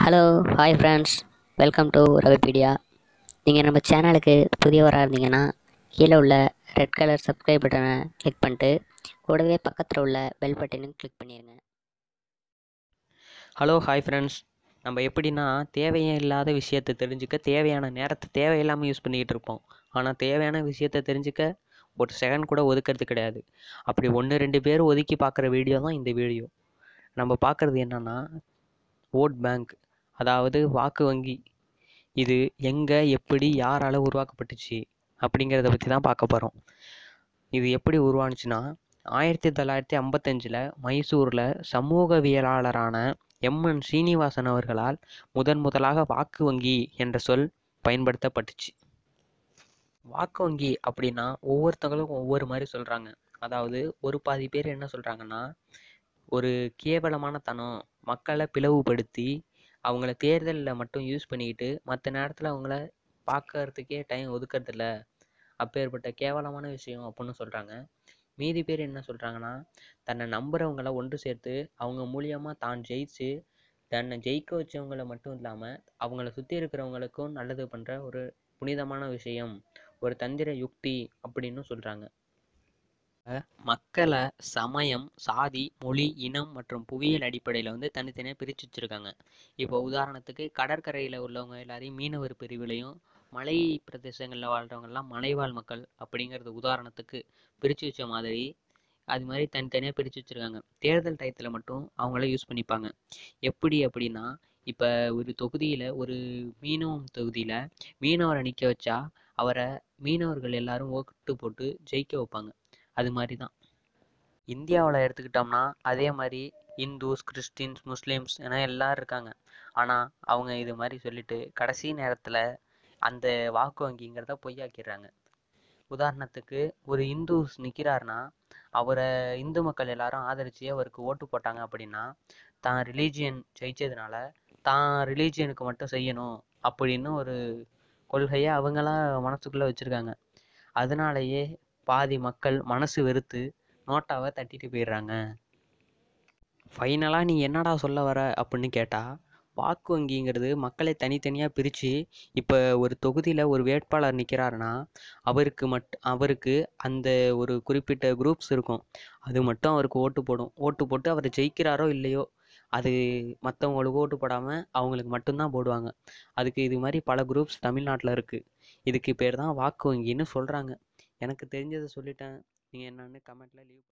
hello hi friends welcome to Ravipedia நீங்கள் நம்ம சேனலுக்கு புதியவராக இருந்தீங்கன்னா கீழே உள்ள ரெட் கலர் சப்ஸ்கிரைப் பட்டனை கிளிக் பண்ணிட்டு கூடவே பக்கத்தில் உள்ள பெல் பட்டனையும் கிளிக் பண்ணிடுங்க ஹலோ ஹாய் ஃப்ரெண்ட்ஸ் நம்ம எப்படின்னா தேவையே இல்லாத விஷயத்தை தெரிஞ்சுக்க தேவையான நேரத்தை தேவையில்லாமல் யூஸ் பண்ணிக்கிட்டு இருப்போம் ஆனால் தேவையான விஷயத்தை தெரிஞ்சுக்க ஒரு செகண்ட் கூட ஒதுக்கிறது கிடையாது அப்படி ஒன்று ரெண்டு பேர் ஒதுக்கி பார்க்குற வீடியோ தான் இந்த வீடியோ நம்ம பார்க்குறது என்னன்னா ஓட் பேங்க் அதாவது வாக்கு வங்கி இது எங்கே எப்படி யாரால் உருவாக்கப்பட்டுச்சு அப்படிங்கிறத பற்றி தான் பார்க்க போகிறோம் இது எப்படி உருவானுச்சுன்னா ஆயிரத்தி தொள்ளாயிரத்தி ஐம்பத்தஞ்சில் மைசூரில் சமூகவியலாளரான எம்என் சீனிவாசன் அவர்களால் முதன் முதலாக வாக்கு வங்கி என்ற சொல் பயன்படுத்தப்பட்டுச்சு வாக்கு வங்கி அப்படின்னா ஒவ்வொருத்தங்களும் ஒவ்வொரு மாதிரி சொல்கிறாங்க அதாவது ஒரு பாதி பேர் என்ன சொல்கிறாங்கன்னா ஒரு கேவலமான தனம் மக்களை பிளவுபடுத்தி அவங்கள தேர்தலில் மட்டும் யூஸ் பண்ணிக்கிட்டு மற்ற நேரத்தில் அவங்கள பார்க்கறதுக்கே டைம் ஒதுக்கறதில்ல அப்பேற்பட்ட கேவலமான விஷயம் அப்படின்னு சொல்கிறாங்க மீதி பேர் என்ன சொல்கிறாங்கன்னா தன்னை நம்புறவங்கள ஒன்று சேர்த்து அவங்க மூலியமாக தான் ஜெயிச்சு தன்னை ஜெயிக்க வச்சவங்கள மட்டும் இல்லாமல் அவங்கள சுற்றி இருக்கிறவங்களுக்கும் நல்லது பண்ணுற ஒரு புனிதமான விஷயம் ஒரு தந்திர யுக்தி அப்படின்னு சொல்கிறாங்க மக்களை சமயம் சாதி மொழி இனம் மற்றும் புவியியல் அடிப்படையில் வந்து தனித்தனியாக பிரித்து வச்சுருக்காங்க இப்போ உதாரணத்துக்கு கடற்கரையில் உள்ளவங்க எல்லாரையும் மீனவர் பிரிவிலையும் மலை பிரதேசங்களில் வாழ்கிறவங்கெல்லாம் மலைவாழ் மக்கள் அப்படிங்கிறது உதாரணத்துக்கு பிரித்து வச்ச மாதிரி அது மாதிரி தனித்தனியாக பிரித்து வச்சுருக்காங்க தேர்தல் டயத்தில் மட்டும் அவங்கள யூஸ் பண்ணிப்பாங்க எப்படி அப்படின்னா இப்போ ஒரு தொகுதியில் ஒரு மீனவம் தொகுதியில் மீனவரை நிற்க வச்சா அவரை மீனவர்கள் எல்லாரும் ஓட்டு போட்டு ஜெயிக்க வைப்பாங்க அது மாதிரி தான் இந்தியாவில் எடுத்துக்கிட்டோம்னா அதே மாதிரி இந்துஸ் கிறிஸ்டின்ஸ் முஸ்லீம்ஸ் என எல்லாரும் இருக்காங்க ஆனால் அவங்க இது மாதிரி சொல்லிட்டு கடைசி நேரத்தில் அந்த வாக்கு வங்கிங்கிறத பொய்யாக்கிடுறாங்க உதாரணத்துக்கு ஒரு இந்துஸ் நிற்கிறாருன்னா அவரை இந்து மக்கள் எல்லாரும் ஆதரித்து அவருக்கு ஓட்டு போட்டாங்க அப்படின்னா தான் ரிலீஜியன் ஜெயிச்சதுனால தான் ரிலீஜியனுக்கு மட்டும் செய்யணும் அப்படின்னு ஒரு கொள்கையை அவங்களாம் மனசுக்குள்ளே வச்சுருக்காங்க அதனாலேயே பாதி மக்கள் மனசு வெறுத்து நோட்டாவை தட்டிட்டு போயிடுறாங்க ஃபைனலாக நீ என்னடா சொல்ல வர அப்படின்னு கேட்டால் வாக்கு வங்கிங்கிறது மக்களை தனித்தனியாக பிரித்து இப்போ ஒரு தொகுதியில் ஒரு வேட்பாளர் நிற்கிறாருன்னா அவருக்கு மட் அவருக்கு அந்த ஒரு குறிப்பிட்ட குரூப்ஸ் இருக்கும் அது மட்டும் அவருக்கு ஓட்டு போடும் ஓட்டு போட்டு அவர் ஜெயிக்கிறாரோ இல்லையோ அது மற்றவங்களுக்கு ஓட்டு போடாமல் அவங்களுக்கு மட்டும்தான் போடுவாங்க அதுக்கு இது மாதிரி பல குரூப்ஸ் தமிழ்நாட்டில் இருக்குது இதுக்கு பேர் தான் வாக்கு வங்கின்னு சொல்கிறாங்க எனக்கு தெரிஞ்சதை சொல்லிட்டேன் நீங்கள் என்னன்னு கமெண்ட்டில் லீவ்